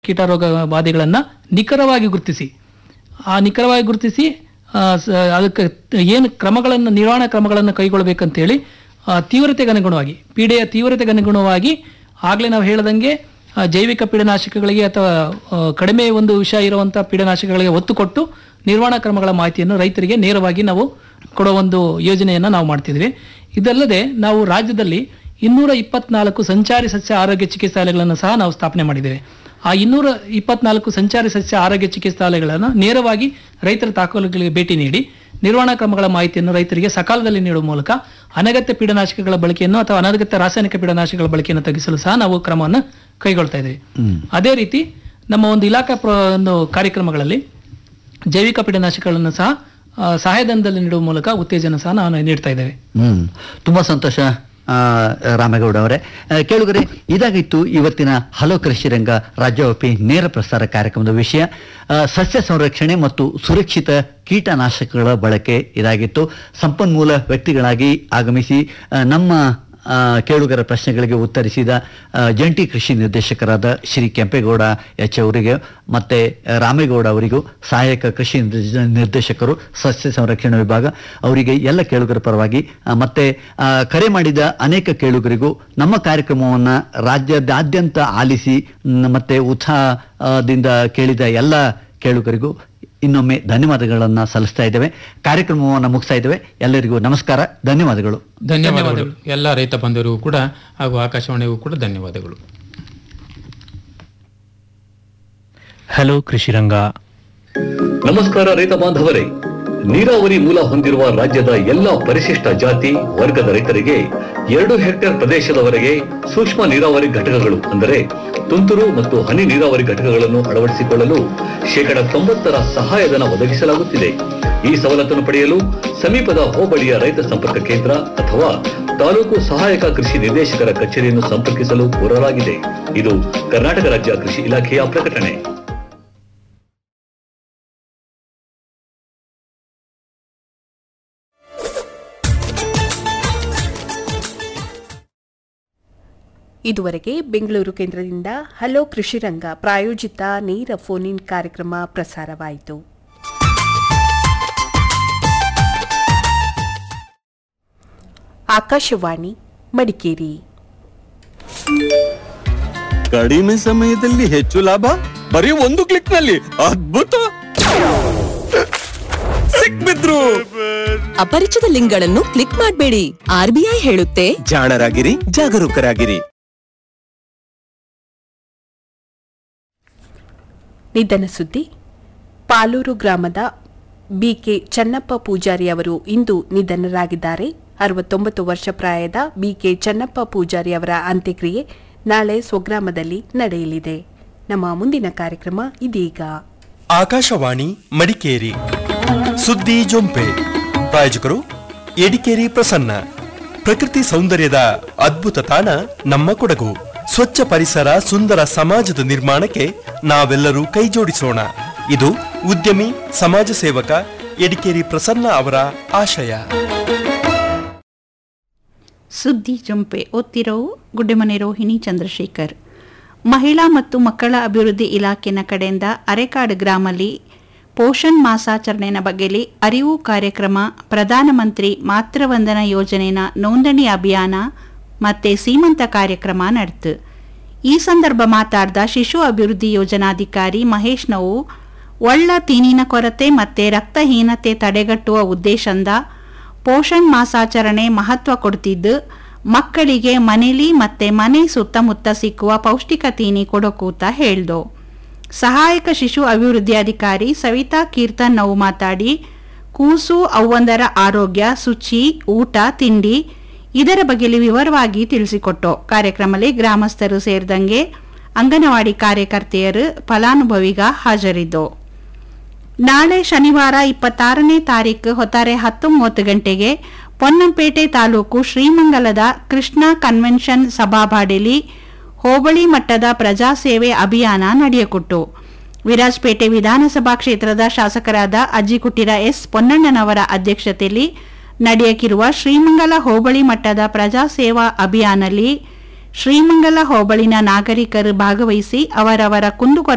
ಕೀಟರೋಗ ಬಾಧೆಗಳನ್ನು ನಿಖರವಾಗಿ ಗುರುತಿಸಿ ಆ ನಿಖರವಾಗಿ ಗುರುತಿಸಿ ಆ, ಸ- ಅದಕ್ಕೆ ಏನು ಕ್ರಮಗಳನ್ನು ನಿರ್ವಹಣಾ ಕ್ರಮಗಳನ್ನು ಕೈಗೊಳ್ಳಬೇಕಂತೇಳಿ ಆ, ತೀವ್ರತೆಗೆ ಅನುಗುಣವಾಗಿ ಪೀಡೆಯ ತೀವ್ರತೆಗೆ ಅನುಗುಣವಾಗಿ ಆಗಲೇ ನಾವು ಹೇಳ್ದಂಗೆ ಆ, ಜೈವಿಕ ಪೀಡನಾಶಕಗಳಿಗೆ ಅಥವಾ ಆ, ಕಡಿಮೆ ಒಂದು ವಿಷ ಇರುವಂಥ ಪೀಡನಾಶಕಗಳಿಗೆ ಒತ್ತು ಕೊಟ್ಟು ನಿರ್ವಹಣಾ ಕ್ರಮಗಳ ಮಾಹಿತಿಯನ್ನು ರೈತರಿಗೆ ನೇರವಾಗಿ ನಾವು ಕೊಡೋ ಒಂದು ಯೋಜನೆಯನ್ನು ನಾವು ಮಾಡ್ತಿದ್ವಿ ಇದಲ್ಲದೆ ನಾವು ರಾಜ್ಯದಲ್ಲಿ ಇನ್ನೂರ ಇಪ್ಪತ್ನಾಲ್ಕು ಸಂಚಾರಿ ಸಸ್ಯ ಆರೋಗ್ಯ ಚಿಕಿತ್ಸಾಲಯಗಳನ್ನು ಸಹ ನಾವು ಸ್ಥಾಪನೆ ಮಾಡಿದ್ದೇವೆ ಆ ಇನ್ನೂರ ಇಪ್ಪತ್ನಾಲ್ಕು ಸಂಚಾರಿ ಸಸ್ಯ ಆರೋಗ್ಯ ಚಿಕಿತ್ಸಾಲಯಗಳನ್ನು ನೇರವಾಗಿ ರೈತರ ತಾಕೂಲುಗಳಿಗೆ ಭೇಟಿ ನೀಡಿ ನಿರ್ವಹಣಾ ಕ್ರಮಗಳ ಮಾಹಿತಿಯನ್ನು ರೈತರಿಗೆ ಸಕಾಲದಲ್ಲಿ ನೀಡುವ ಮೂಲಕ ಅನಗತ್ಯ ಪೀಡನಾಶಕಗಳ ಬಳಕೆಯನ್ನು ಅಥವಾ ಅನಗತ್ಯ ರಾಸಾಯನಿಕ ಪೀಡನಾಶಕಗಳ ಬಳಕೆಯನ್ನು ತಗ್ಗಿಸಲು ಸಹ ನಾವು ಕ್ರಮವನ್ನು ಕೈಗೊಳ್ತಾ ಇದ್ದೇವೆ ಅದೇ ರೀತಿ ನಮ್ಮ ಒಂದು ಇಲಾಖಾ ಪ್ರ ಒಂದು ಕಾರ್ಯಕ್ರಮಗಳಲ್ಲಿ ಜೈವಿಕ ಪೀಡನಾಶಕಗಳನ್ನು ಸಹ ಆ, ಸಹಾಯಧನದಲ್ಲಿ ನೀಡುವ ಮೂಲಕ ಉತ್ತೇಜನ ಸಹ ನಾವು ನೀಡ್ತಾ ಇದ್ದೇವೆ ಹ್ಮ್ ತುಂಬಾ ಸಂತೋಷ ಆ, ರಾಮೇಗೌಡ ಅವರೇ ಆ, ಕೇಳುಗರೆ ಇದಾಗಿತ್ತು ಇವತ್ತಿನ ಹಲೋ ಕೃಷಿ ರಂಗ ರಾಜ್ಯವ್ಯಾಪಿ ನೇರ ಪ್ರಸಾರ ಕಾರ್ಯಕ್ರಮದ ವಿಷಯ ಆ, ಸಸ್ಯ ಸಂರಕ್ಷಣೆ ಮತ್ತು ಸುರಕ್ಷಿತ ಕೀಟನಾಶಕಗಳ ಬಳಕೆ ಇದಾಗಿತ್ತು ಸಂಪನ್ಮೂಲ ವ್ಯಕ್ತಿಗಳಾಗಿ ಆಗಮಿಸಿ ಆ, ನಮ್ಮ ಆ, ಕೇಳುಗರ ಪ್ರಶ್ನೆಗಳಿಗೆ ಉತ್ತರಿಸಿದ ಆ, ಜಂಟಿ ಕೃಷಿ ನಿರ್ದೇಶಕರಾದ ಶ್ರೀ ಕೆಂಪೇಗೌಡ ಎಚ್ ಅವರಿಗೆ ಮತ್ತೆ ಆ, ರಾಮೇಗೌಡ ಅವರಿಗೂ ಸಹಾಯಕ ಕೃಷಿ ನಿರ್ದೇಶ- ನಿರ್ದೇಶಕರು ಸಸ್ಯ ಸಂರಕ್ಷಣಾ ವಿಭಾಗ ಅವರಿಗೆ ಎಲ್ಲ ಕೇಳುಗರ ಪರವಾಗಿ ಆ, ಮತ್ತೆ ಆ, ಕರೆ ಮಾಡಿದ ಅನೇಕ ಕೇಳುಗರಿಗೂ ನಮ್ಮ ಕಾರ್ಯಕ್ರಮವನ್ನ ರಾಜ್ಯದಾದ್ಯಂತ ಆಲಿಸಿ ಮ್, ಮತ್ತೆ ಉತ್ಸಾಹದಿಂದ ಕೇಳಿದ ಎಲ್ಲ ಕೇಳುಗರಿಗೂ ಇನ್ನೊಮ್ಮೆ ಧನ್ಯವಾದಗಳನ್ನ ಸಲ್ಲಿಸ್ತಾ ಇದ್ದೇವೆ ಕಾರ್ಯಕ್ರಮವನ್ನು ಮುಗಿಸ್ತಾ ಇದ್ದೇವೆ ಎಲ್ಲರಿಗೂ ನಮಸ್ಕಾರ ಧನ್ಯವಾದಗಳು ಧನ್ಯವಾದಗಳು ಎಲ್ಲ ರೈತ ಬಂಧುರಿಗೂ ಕೂಡ ಹಾಗೂ ಆಕಾಶವಾಣಿಗೂ ಕೂಡ ಧನ್ಯವಾದಗಳು ಹಲೋ ಕೃಷಿರಂಗ ನಮಸ್ಕಾರ ರೈತ ಬಾಂಧವರೇ ನೀರಾವರಿ ಮೂಲ ಹೊಂದಿರುವ ರಾಜ್ಯದ ಎಲ್ಲಾ ಪರಿಶಿಷ್ಟ ಜಾತಿ ವರ್ಗದ ರೈತರಿಗೆ ಎರಡು ಹೆಕ್ಟೇರ್ ಪ್ರದೇಶದವರೆಗೆ ಸೂಕ್ಷ್ಮ ನೀರಾವರಿ ಘಟಕಗಳು ಅಂದರೆ ತುಂತುರು ಮತ್ತು ಹನಿ ನೀರಾವರಿ ಘಟಕಗಳನ್ನು ಅಳವಡಿಸಿಕೊಳ್ಳಲು ಶೇಕಡ ತೊಂಬತ್ತರ ಸಹಾಯಧನ ಒದಗಿಸಲಾಗುತ್ತಿದೆ ಈ ಸವಲತ್ತನ್ನು ಪಡೆಯಲು ಸಮೀಪದ ಹೋಬಳಿಯ ರೈತ ಸಂಪರ್ಕ ಕೇಂದ್ರ ಅಥವಾ ತಾಲೂಕು ಸಹಾಯಕ ಕೃಷಿ ನಿರ್ದೇಶಕರ ಕಚೇರಿಯನ್ನು ಸಂಪರ್ಕಿಸಲು ಕೋರಲಾಗಿದೆ ಇದು ಕರ್ನಾಟಕ ರಾಜ್ಯ ಕೃಷಿ ಇಲಾಖೆಯ ಪ್ರಕಟಣೆ ಇದುವರೆಗೆ ಬೆಂಗಳೂರು ಕೇಂದ್ರದಿಂದ ಹಲೋ ಕೃಷಿರಂಗ ಪ್ರಾಯೋಜಿತ ನೇರ ಫೋನ್ ಇನ್ ಕಾರ್ಯಕ್ರಮ ಪ್ರಸಾರವಾಯಿತು ಆಕಾಶವಾಣಿ ಮಡಿಕೇರಿ ಕಡಿಮೆ ಸಮಯದಲ್ಲಿ ಹೆಚ್ಚು ಲಾಭ ಬರೀ ಒಂದು ಕ್ಲಿಕ್ ನಲ್ಲಿ ಅದ್ಭುತ ಸಿಕ್ಬಿದ್ರು ಅಪರಿಚಿತ ಲಿಂಕ್ಗಳನ್ನು ಕ್ಲಿಕ್ ಮಾಡಬೇಡಿ ಆರ್ಬಿಐ ಹೇಳುತ್ತೆ ಜಾಣರಾಗಿರಿ ಜಾಗರೂಕರಾಗಿರಿ ನಿಧನ ಸುದ್ದಿ ಪಾಲೂರು ಗ್ರಾಮದ ಬಿಕೆ ಚನ್ನಪ್ಪ ಪೂಜಾರಿ ಅವರು ಇಂದು ನಿಧನರಾಗಿದ್ದಾರೆ ಅರವತ್ತೊಂಬತ್ತು ವರ್ಷ ಪ್ರಾಯದ ಬಿಕೆ ಚನ್ನಪ್ಪ ಪೂಜಾರಿ ಅವರ ಅಂತ್ಯಕ್ರಿಯೆ ನಾಳೆ ಸ್ವಗ್ರಾಮದಲ್ಲಿ ನಡೆಯಲಿದೆ ನಮ್ಮ ಮುಂದಿನ ಕಾರ್ಯಕ್ರಮ ಇದೀಗ ಆಕಾಶವಾಣಿ ಮಡಿಕೇರಿ ಸುದ್ದಿ ಜೊಂಪೆ ಪ್ರಾಯೋಜಕರು ಎಡಿಕೇರಿ ಪ್ರಸನ್ನ ಪ್ರಕೃತಿ ಸೌಂದರ್ಯದ ಅದ್ಭುತ ತಾಣ ನಮ್ಮ ಕೊಡಗು ಸ್ವಚ್ಛ ಪರಿಸರ ಸುಂದರ ಸಮಾಜದ ನಿರ್ಮಾಣಕ್ಕೆ ನಾವೆಲ್ಲರೂ ಕೈಜೋಡಿಸೋಣ ಇದು ಉದ್ಯಮಿ ಸಮಾಜ ಸೇವಕ ಎಡಿಕೇರಿ ಪ್ರಸನ್ನ ಅವರ ಆಶಯ ಸುದ್ದಿ ಜಂಪೆ ಓದ್ತಿರೋವು ಗುಡ್ಡೆಮನೆ ರೋಹಿಣಿ ಚಂದ್ರಶೇಖರ್ ಮಹಿಳಾ ಮತ್ತು ಮಕ್ಕಳ ಅಭಿವೃದ್ಧಿ ಇಲಾಖೆನ ಕಡೆಯಿಂದ ಅರೆಕಾಡು ಗ್ರಾಮಲ್ಲಿ ಪೋಷಣ್ ಮಾಸಾಚರಣೆನ ಬಗ್ಗೆಲಿ ಅರಿವು ಕಾರ್ಯಕ್ರಮ ಪ್ರಧಾನಮಂತ್ರಿ ಮಾತೃವಂದನಾ ಯೋಜನೆನ ನೋಂದಣಿ ಅಭಿಯಾನ ಮತ್ತೆ ಸೀಮಂತ ಕಾರ್ಯಕ್ರಮ ನಡೆತು ಈ ಸಂದರ್ಭ ಮಾತಾಡಿದ ಶಿಶು ಅಭಿವೃದ್ಧಿ ಯೋಜನಾಧಿಕಾರಿ ಮಹೇಶ್ ನೋವು ಒಳ್ಳ ತೀನಿನ ಕೊರತೆ ಮತ್ತೆ ರಕ್ತಹೀನತೆ ತಡೆಗಟ್ಟುವ ಉದ್ದೇಶದಿಂದ ಪೋಷಣ್ ಮಾಸಾಚರಣೆ ಮಹತ್ವ ಕೊಡ್ತಿದ್ದು ಮಕ್ಕಳಿಗೆ ಮನೇಲಿ ಮತ್ತೆ ಮನೆ ಸುತ್ತಮುತ್ತ ಸಿಕ್ಕುವ ಪೌಷ್ಟಿಕ ತೀನಿ ಕೊಡೋಕೂತ ಹೇಳ್ದು ಸಹಾಯಕ ಶಿಶು ಅಭಿವೃದ್ಧಿ ಅಧಿಕಾರಿ ಸವಿತಾ ಕೀರ್ತನ್ ನೋವು ಮಾತಾಡಿ ಕೂಸು ಅವ್ವಂದರ ಆರೋಗ್ಯ ಶುಚಿ ಊಟ ತಿಂಡಿ ಇದರ ಬಗ್ಗೆಲಿ ವಿವರವಾಗಿ ತಿಳಿಸಿಕೊಟ್ಟು ಕಾರ್ಯಕ್ರಮದಲ್ಲಿ ಗ್ರಾಮಸ್ಥರು ಸೇರಿದಂಗೆ ಅಂಗನವಾಡಿ ಕಾರ್ಯಕರ್ತೆಯರು ಫಲಾನುಭವಿಗ ಹಾಜರಿದ್ದು ನಾಳೆ ಶನಿವಾರ ಇಪ್ಪತ್ತಾರನೇ ತಾರೀಕು ಹೊತ್ತಾರೆ ಹತ್ತು ಮೂವತ್ತು ಗಂಟೆಗೆ ಪೊನ್ನಂಪೇಟೆ ತಾಲೂಕು ಶ್ರೀಮಂಗಲದ ಕೃಷ್ಣ ಕನ್ವೆನ್ಷನ್ ಸಭಾಬಾಡಿಲಿ ಹೋಬಳಿ ಮಟ್ಟದ ಪ್ರಜಾಸೇವೆ ಅಭಿಯಾನ ನಡೆಯಕೊಟ್ಟು ವಿರಾಜಪೇಟೆ ವಿಧಾನಸಭಾ ಕ್ಷೇತ್ರದ ಶಾಸಕರಾದ ಅಜ್ಜಿಕುಟ್ಟಿರ ಎಸ್ ಪೊನ್ನಣ್ಣನವರ ಅಧ್ಯಕ್ಷತೆಯಲ್ಲಿ ನಡೆಯಕಿರುವ ಶ್ರೀಮಂಗಲ ಹೋಬಳಿ ಮಟ್ಟದ ಪ್ರಜಾಸೇವಾ ಅಭಿಯಾನಲ್ಲಿ ಶ್ರೀಮಂಗಲ ಹೋಬಳಿನ ನಾಗರಿಕರು ಭಾಗವಹಿಸಿ ಅವರವರ ಕುಂದುಕೊರ